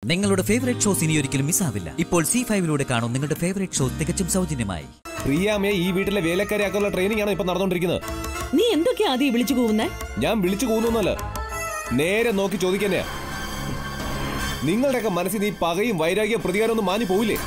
നിങ്ങളുടെ favourite shows ഇനി ഒരിക്കലും മിസ്സാവില്ല ഇപ്പോൾ സി ഫൈവിലൂടെ കാണും നിങ്ങളുടെ ഫേവറേറ്റ് ഷോ തികച്ചും സൗജന്യമായി പ്രിയാമ്മയെ ഈ വീട്ടിലെ വേലക്കാരിയാക്കാനുള്ള ട്രെയിനിങ് ആണ് ഇപ്പൊ നടന്നുകൊണ്ടിരിക്കുന്നത് നീ എന്തൊക്കെയാ ആദ്യം വിളിച്ചു കൂവുന്നേ ഞാൻ വിളിച്ചു പോകുന്നൊന്നല്ല നേരെ നോക്കി ചോദിക്കുന്നയാ നിങ്ങളുടെയൊക്കെ മനസ്സിൽ ഈ പകയും വൈരാഗ്യവും പ്രതികാരം ഒന്നും മാഞ്ഞു പോവില്ലേ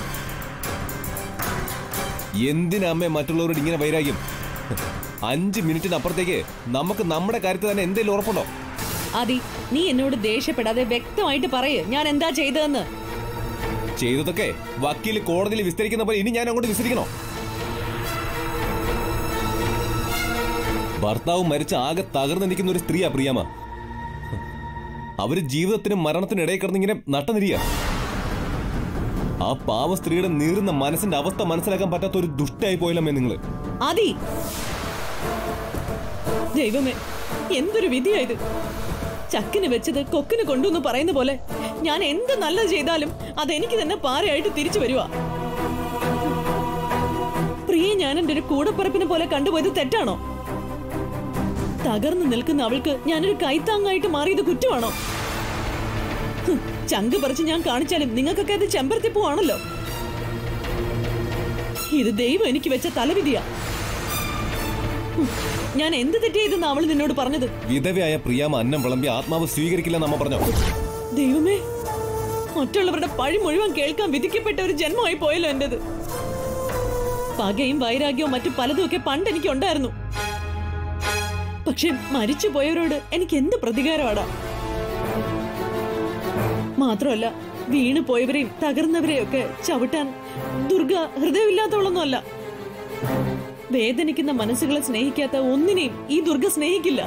എന്തിനാ അമ്മേ മറ്റുള്ളവരോട് ഇങ്ങനെ വൈരാഗ്യം അഞ്ച് മിനിറ്റിനപ്പുറത്തേക്ക് നമുക്ക് നമ്മുടെ കാര്യത്തിൽ തന്നെ എന്തെങ്കിലും ഉറപ്പുണ്ടോ ആദി നീ എന്നോട് ദേഷ്യപ്പെടാതെ വ്യക്തമായിട്ട് പറയ് ഞാൻ എന്താ ചെയ്തതെന്ന് ചെയ്തതൊക്കെ വക്കീൽ കോടതിയിൽ വിസ്തരിക്കുന്ന പോലെ ഇനി ഞാൻ അങ്ങോട്ട് വിസ്തരിക്കണോ ഭർത്താവ് മരിച്ച ആകെ തകർന്നു നിൽക്കുന്ന ഒരു സ്ത്രീയാ പ്രിയാമ അവര് ജീവിതത്തിനും മരണത്തിനും ഇടയിൽ കിടന്ന് ഇങ്ങനെ നട്ടനിരിയ ആ പാവ സ്ത്രീയുടെ നീറുന്ന മനസ്സിന്റെ അവസ്ഥ മനസ്സിലാക്കാൻ പറ്റാത്ത ഒരു ദുഷ്ടായി പോയില്ലമ്മേ നിങ്ങള് ആദി ദൈവമേ എന്തൊരു വിധിയായത് ചക്കിന് വെച്ചത് കൊക്കിന് കൊണ്ടുവന്ന് പറയുന്ന പോലെ ഞാൻ എന്ത് നല്ലത് ചെയ്താലും അതെനിക്ക് തന്നെ പാരയായിട്ട് തിരിച്ചു വരുവാ പ്രിയെ ഞാൻ എന്റെ ഒരു കൂടപ്പിറപ്പിനെ പോലെ കണ്ടുപോയത് തെറ്റാണോ തകർന്നു നിൽക്കുന്ന അവൾക്ക് ഞാനൊരു കൈത്താങ്ങായിട്ട് മാറിയത് കുറ്റമാണോ ഹും, ചങ്ക് പറിച്ച് ഞാൻ കാണിച്ചാലും നിങ്ങൾക്കൊക്കെ അത് ചെമ്പരത്തിപ്പൂവാണല്ലോ ഇത് ദൈവം എനിക്ക് വെച്ച തലവിധിയാ ഹും, ഞാൻ എന്ത് തെറ്റിയതെന്ന് അവൾ നിന്നോട് പറഞ്ഞത് വിധവയായ പ്രിയാമ അന്നം വിളമ്പി ആത്മാവ് സ്വീകരിക്കില്ലെന്ന് അമ്മ പറഞ്ഞോ ദൈവമേ മറ്റുള്ളവരുടെ പഴി മുഴുവൻ കേൾക്കാൻ വിധിക്കപ്പെട്ട ഒരു ജന്മമായി പോയല്ലോ എന്റേത് പകയും വൈരാഗ്യവും മറ്റു പലതും ഒക്കെ പണ്ട് എനിക്ക് ഉണ്ടായിരുന്നു പക്ഷെ മരിച്ചു പോയവരോട് എനിക്ക് എന്ത് പ്രതികാരമാടാ മാത്രമല്ല വീണു പോയവരെയും തകർന്നവരെയും ഒക്കെ ചവിട്ടാൻ ദുർഗ ഹൃദയമില്ലാത്തവളൊന്നുമല്ല വേദനിക്കുന്ന മനസ്സുകളെ സ്നേഹിക്കാത്ത ഒന്നിനെയും ഈ ദുർഗ സ്നേഹിക്കില്ല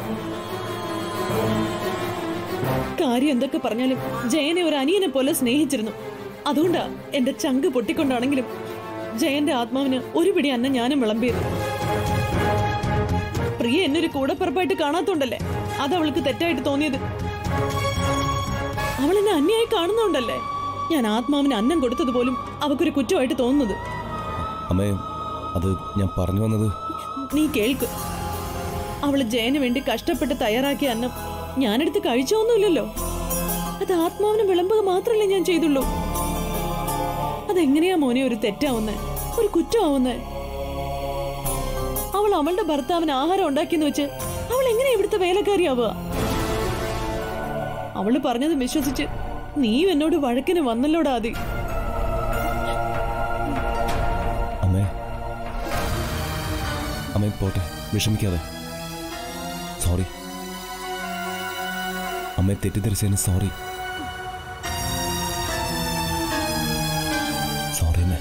കാര്യം എന്തൊക്കെ പറഞ്ഞാലും ജയനെ ഒരു അനിയനെ പോലെ സ്നേഹിച്ചിരുന്നു അതുകൊണ്ടാ എന്റെ ചങ്ക് പൊട്ടിക്കൊണ്ടാണെങ്കിലും ജയന്റെ ആത്മാവിന് ഒരു പിടി അന്ന ഞാനും വിളമ്പിയത് പ്രിയ എന്നൊരു കൂടപ്പിറപ്പായിട്ട് കാണാത്തോണ്ടല്ലേ അത് അവൾക്ക് തെറ്റായിട്ട് തോന്നിയത് അവൾ എന്നെ അന്യായി കാണുന്നോണ്ടല്ലേ ഞാൻ ആത്മാവിന് അന്നം കൊടുത്തത് പോലും അവക്കൊരു കുറ്റമായിട്ട് തോന്നുന്നത് അമ്മേ അത് ഞാൻ പറഞ്ഞു വന്നത് നീ കേൾക്ക് അവള് ജയന് വേണ്ടി കഷ്ടപ്പെട്ട് തയ്യാറാക്കിയ അന്നം ഞാനെടുത്ത് കഴിച്ചോന്നുമില്ലല്ലോ അത് ആത്മാവിന് വിളമ്പുക മാത്രമല്ലേ ഞാൻ ചെയ്തുള്ളൂ അതെങ്ങനെയാ മോനെ ഒരു തെറ്റാവുന്നേ ഒരു കുറ്റമാവുന്നേ അവൾ അവളുടെ ഭർത്താവിന് ആഹാരം ഉണ്ടാക്കിയെന്ന് വെച്ച് അവൾ എങ്ങനെയാ ഇവിടുത്തെ വേലക്കാരിയാവുക അവള് പറഞ്ഞത് വിശ്വസിച്ച് നീയും എന്നോട് വഴക്കിന് വന്നല്ലോടാ ആദി അമ്മേ അമ്മേ പോട്ടെ വിഷമിക്കാതെ സോറി അമ്മയെ തെറ്റിദ്ധരിച്ചതിന് സോറി സോറി അമ്മേ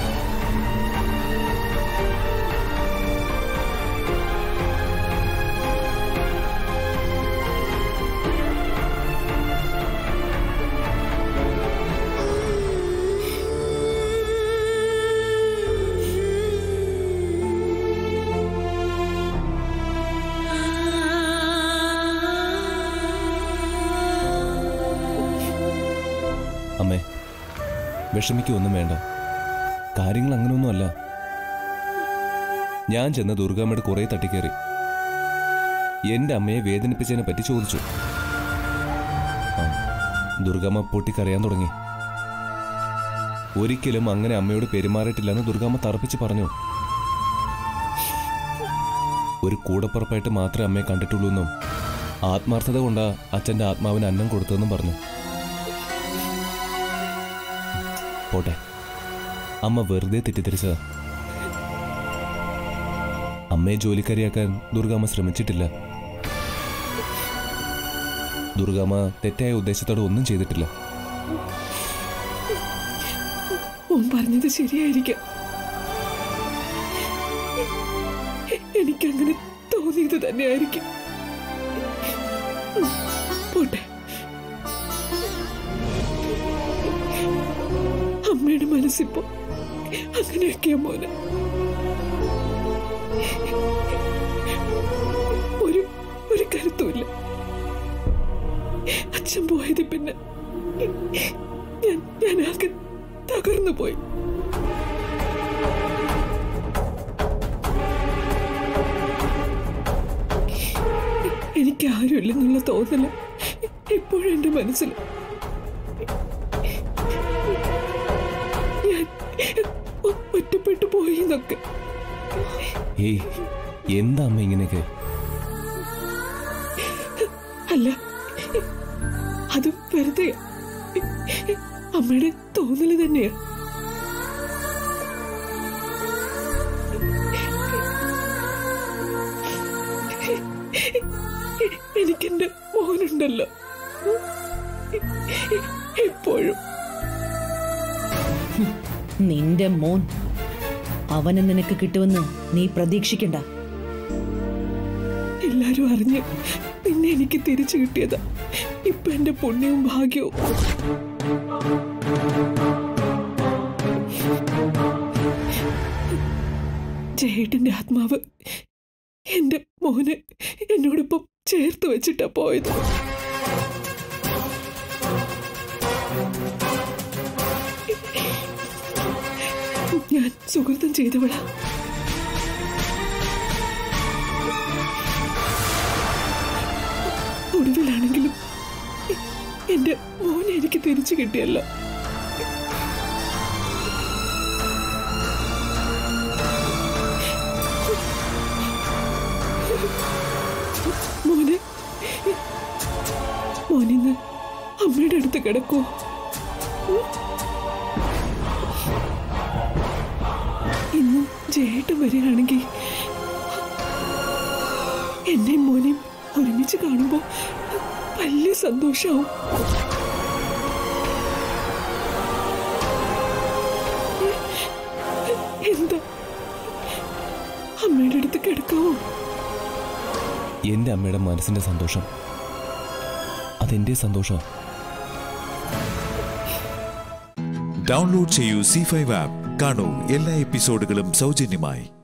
അമ്മേ വിഷമിക്കൊന്നും വേണ്ട കാര്യങ്ങൾ അങ്ങനെയൊന്നുമല്ല ഞാൻ ചെന്ന് ദുർഗാമ്മയുടെ കുറെ തട്ടിക്കേറി എന്റെ അമ്മയെ വേദനിപ്പിച്ചതിനെ പറ്റി ചോദിച്ചു ആ, ദുർഗാമ്മ പൊട്ടിക്കരയാൻ തുടങ്ങി ഒരിക്കലും അങ്ങനെ അമ്മയോട് പെരുമാറിയിട്ടില്ലെന്ന് ദുർഗാമ്മ തറപ്പിച്ച് പറഞ്ഞു ഒരു കൂടപ്പുറപ്പായിട്ട് മാത്രമേ അമ്മയെ കണ്ടിട്ടുള്ളൂ എന്നും ആത്മാർത്ഥത കൊണ്ടാ അച്ഛന്റെ ആത്മാവിന് അന്നം കൊടുത്തതെന്നും പറഞ്ഞു പോട്ടെ അമ്മ വെറുതെ തെറ്റിദ്ധരിച്ചതാ അമ്മയെ ജോലിക്കാരിയാക്കാൻ ദുർഗാമ്മ ശ്രമിച്ചിട്ടില്ല ദുർഗാമ്മ തെറ്റായ ഉദ്ദേശത്തോടെ ഒന്നും ചെയ്തിട്ടില്ല ഓൻ പറഞ്ഞത് ശരിയായിരിക്കാം എനിക്കങ്ങനെ തോന്നിയത് തന്നെയായിരിക്കും ഉം, പോട്ടെ അമ്മയുടെ മനസ്സിപ്പോ അങ്ങനെയൊക്കെയാ മോനെ ഒരു ഒരു കരുത്തുമില്ല അച്ഛൻ പോയത് പിന്നെ ഞാൻ ഞാൻ ആകെ തകർന്നു പോയി എനിക്ക് ആരുമില്ലെന്നുള്ള തോന്നല് ഇപ്പോഴും എന്റെ മനസ്സിൽ പറയുന്നൊക്കെ ഏയ് എന്താ അമ്മ ഇങ്ങനെയൊക്കെ അല്ല അത് വെറുതെ അമ്മയുടെ തോന്നല് തന്നെയാ എനിക്കെന്റെ മോനുണ്ടല്ലോ എപ്പോഴും നിന്റെ മോൻ അവനെ നിനക്ക് കിട്ടുമെന്ന് നീ പ്രതീക്ഷിക്കണ്ട എല്ലാരും അറിഞ്ഞ് നിന്നെ എനിക്ക് തിരിച്ചു കിട്ടിയതാ ഇപ്പൊ എന്റെ പുണ്യവും ഭാഗ്യവും ജയേട്ടന്റെ ആത്മാവ് എന്റെ മോനെ എന്നോടൊപ്പം ചേർത്ത് വെച്ചിട്ടാ പോയത് ഞാൻ സുഹൃത്തം ചെയ്തവളാ ഒടുവിലാണെങ്കിലും എ- എന്റെ മോനെ എനിക്ക് തിരിച്ചു കിട്ടിയല്ലോ മോനെ മോനിന്ന് അമ്മയുടെ അടുത്ത് കിടക്കോ ഇന്നും ജയേട്ടൻ വരികയാണെങ്കിൽ എന്നെയും മോനെയും ഒരുമിച്ച് കാണുമ്പോ വലിയ സന്തോഷാവും എന്താ അമ്മയുടെ അടുത്ത് കിടക്കാവോ എന്റെ അമ്മയുടെ മനസ്സിന്റെ സന്തോഷം അതെന്റെ സന്തോഷം ഡൗൺലോഡ് ചെയ്യൂ സി ഫൈവ് ആപ്പ് കാണൂ എല്ലാ എപ്പിസോഡുകളും സൗജന്യമായി